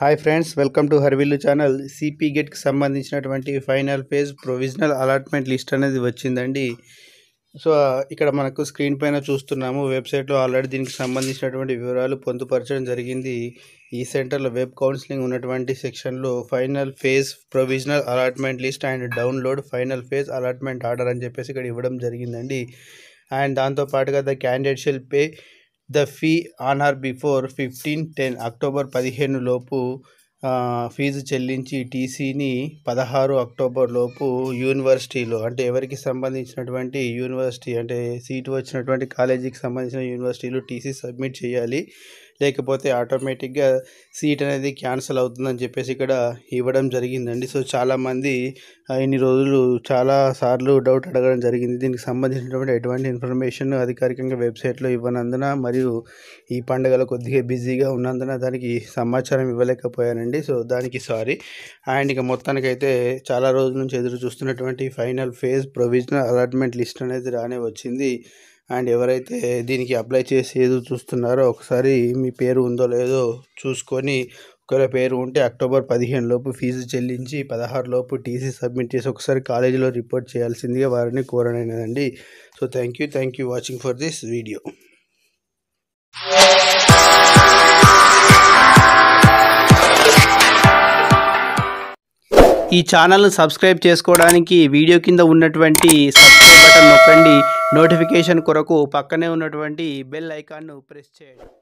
hi friends welcome to హర్విల్లు channel CP గెట్కి సంబంధించినటువంటి final page provisional allotment list అనేది వచ్చిందండి సో ఇక్కడ మనకు స్క్రీన్ పైన చూస్తున్నాము వెబ్సైట్లో ఆల్రెడీ దీనికి సంబంధించినటువంటి వివరాలు పొందుపరచడం జరిగింది ఈ సెంటర్లో వెబ్ కౌన్సిలింగ్ ఉన్నటువంటి సెక్షన్లో final phase provisional allotment list and download final phase allotment order అని చెప్పేసి ఇక్కడ ఇవ్వడం జరిగిందండి అండ్ దాంతో పాటుగా the candidate shall pay the fee on or before fifteen ten October పదిహేను లోపు ఆ, ఫీజు చెల్లించి టీసీని పదహారు అక్టోబర్ లోపు యూనివర్సిటీలో అంటే ఎవరికి సంబంధించినటువంటి యూనివర్సిటీ అంటే సీటు వచ్చినటువంటి కాలేజీకి సంబంధించిన యూనివర్సిటీలో టీసీ సబ్మిట్ చేయాలి లేకపోతే ఆటోమేటిక్గా సీట్ అనేది క్యాన్సిల్ అవుతుందని చెప్పేసి ఇక్కడ ఇవ్వడం జరిగిందండి సో చాలామంది ఆ, ఇన్ని రోజులు చాలా సార్లు డౌట్ అడగడం జరిగింది దీనికి సంబంధించినటువంటి ఎటువంటి ఇన్ఫర్మేషన్ అధికారికంగా వెబ్సైట్లో ఇవ్వనందున మరియు ఈ పండుగలో కొద్దిగా బిజీగా ఉన్నందున దానికి సమాచారం ఇవ్వలేకపోయానండి సో దానికి సారీ అండ్ ఇక మొత్తానికైతే చాలా రోజుల నుంచి ఎదురు చూస్తున్నటువంటి final phase provisional allotment list అనేది రానే వచ్చింది అండ్ ఎవరైతే దీనికి అప్లై చేసి ఎదురు చూస్తున్నారో ఒకసారి మీ పేరు ఉందో లేదో చూసుకొని ఒకవేళ పేరు ఉంటే అక్టోబర్ పదిహేను లోపు ఫీజు చెల్లించి పదహారు లోపు టీసీ సబ్మిట్ చేసి ఒకసారి కాలేజీలో రిపోర్ట్ చేయాల్సిందిగా వారిని కోరనైనదండి so thank you thank you watching for this video ఈ ఛానల్ను సబ్స్క్రైబ్ చేసుకోవడానికి వీడియో కింద ఉన్నటువంటి సబ్స్క్రైబ్ బటన్ నొక్కండి నోటిఫికేషన్ కొరకు పక్కనే ఉన్నటువంటి బెల్ ఐకాన్ను ప్రెస్ చేయండి